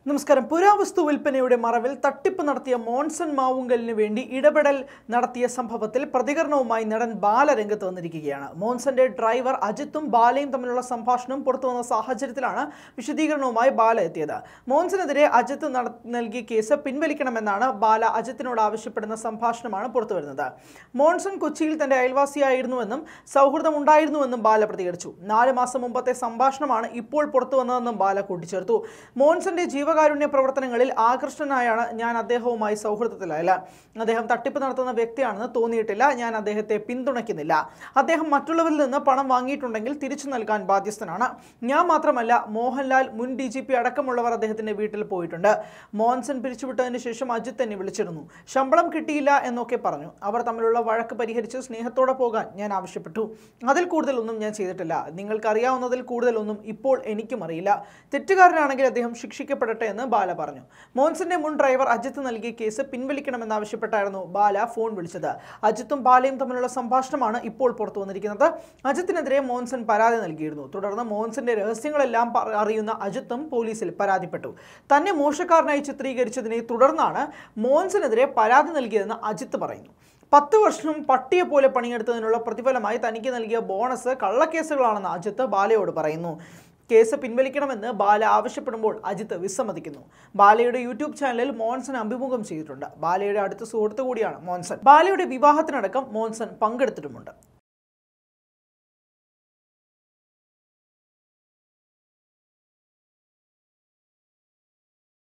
നമസ്കാരം പുരാവസ്തു വിൽപ്പനയുടെ മറവിൽ തട്ടിപ്പ് നടത്തിയ മോൺസൺ മാവുങ്കലിന് വേണ്ടി ഇടപെടൽ നടത്തിയ സംഭവത്തിൽ പ്രതികരണവുമായി നടൻ ബാല രംഗത്ത് വന്നിരിക്കുകയാണ് മോൺസന്റെ ഡ്രൈവർ അജിത്തും ബാലയും തമ്മിലുള്ള സംഭാഷണം പുറത്തു വന്ന സാഹചര്യത്തിലാണ് വിശദീകരണവുമായി ബാല എത്തിയത് മോൺസനെതിരെ അജിത്ത് നട- നൽകിയ കേസ് പിൻവലിക്കണമെന്നാണ് ബാല അജിത്തിനോട് ആവശ്യപ്പെടുന്ന സംഭാഷണമാണ് പുറത്തുവരുന്നത് മോൺസൺ കൊച്ചിയിൽ തന്റെ അയൽവാസിയായിരുന്നുവെന്നും സൗഹൃദമുണ്ടായിരുന്നുവെന്നും ബാല പ്രതികരിച്ചു നാല് മാസം മുമ്പത്തെ സംഭാഷണമാണ് ഇപ്പോൾ പുറത്തു വന്നതെന്നും ബാല കൂട്ടിച്ചേർത്തു മോൺസന്റെ ജീവകാരുണ്യ പ്രവർത്തനങ്ങളിൽ ആകർഷ്ടനായാണ് ഞാൻ അദ്ദേഹവുമായി സൗഹൃദത്തിലല്ല അദ്ദേഹം തട്ടിപ്പ് നടത്തുന്ന വ്യക്തിയാണെന്ന് തോന്നിയിട്ടില്ല ഞാൻ അദ്ദേഹത്തെ പിന്തുണയ്ക്കുന്നില്ല അദ്ദേഹം മറ്റുള്ളവരിൽ നിന്ന് പണം വാങ്ങിയിട്ടുണ്ടെങ്കിൽ തിരിച്ചു നൽകാൻ ബാധ്യസ്ഥനാണ് ഞാൻ മാത്രമല്ല മോഹൻലാൽ മുൻ ഡി ജി പി അടക്കമുള്ളവർ അദ്ദേഹത്തിന്റെ വീട്ടിൽ പോയിട്ടുണ്ട് മോൻസൺ പിരിച്ചുവിട്ടതിന് ശേഷം അജിത്ത് എന്നെ വിളിച്ചിരുന്നു ശമ്പളം കിട്ടിയില്ല എന്നൊക്കെ പറഞ്ഞു അവർ തമ്മിലുള്ള വഴക്ക് പരിഹരിച്ച് സ്നേഹത്തോടെ പോകാൻ ഞാൻ ആവശ്യപ്പെട്ടു അതിൽ കൂടുതലൊന്നും ഞാൻ ചെയ്തിട്ടില്ല നിങ്ങൾക്ക് അറിയാവുന്നതിൽ കൂടുതലൊന്നും ഇപ്പോൾ എനിക്കും അറിയില്ല തെറ്റുകാരനാണെങ്കിൽ അദ്ദേഹം ശിക്ഷിക്കപ്പെടട്ടെ എന്ന് ബാല പറഞ്ഞു മോൻസന്റെ മുൻ ഡ്രൈവർ അജിത്ത് നൽകിയ കേസ് പിൻവലിക്കണമെന്നാവശ്യപ്പെട്ടായിരുന്നു ബാല ഫോൺ വിളിച്ചത് അജിത്തും ബാലയും തമ്മിലുള്ള സംഭാഷണമാണ് ഇപ്പോൾ പുറത്തു വന്നിരിക്കുന്നത് അജിത്തിനെതിരെ മോൻസൺ പരാതി നൽകിയിരുന്നു തുടർന്ന് മോൻസന്റെ രഹസ്യങ്ങളെല്ലാം പ- അറിയുന്ന അജിത്തും പോലീസിൽ പരാതിപ്പെട്ടു തന്നെ മോശക്കാരനായി ചിത്രീകരിച്ചതിനെ തുടർന്നാണ് മോൻസനെതിരെ പരാതി നൽകിയതെന്ന് അജിത്ത് പറയുന്നു പത്ത് വർഷം പട്ടിയെ പോലെ പണിയെടുത്തതിനുള്ള പ്രതിഫലമായി തനിക്ക് നൽകിയ ബോണസ് കള്ളക്കേസുകളാണെന്ന് അജിത്ത് ബാലയോട് പറയുന്നു കേസ് പിൻവലിക്കണമെന്ന് ബാല ആവശ്യപ്പെടുമ്പോൾ അജിത്ത് വിസമ്മതിക്കുന്നു ബാലയുടെ യൂട്യൂബ് ചാനലിൽ മോൻസൺ അഭിമുഖം ചെയ്തിട്ടുണ്ട് ബാലയുടെ അടുത്ത സുഹൃത്തു കൂടിയാണ് മോൻസൺ ബാലയുടെ വിവാഹത്തിനടക്കം മോൻസൺ പങ്കെടുത്തിട്ടുമുണ്ട്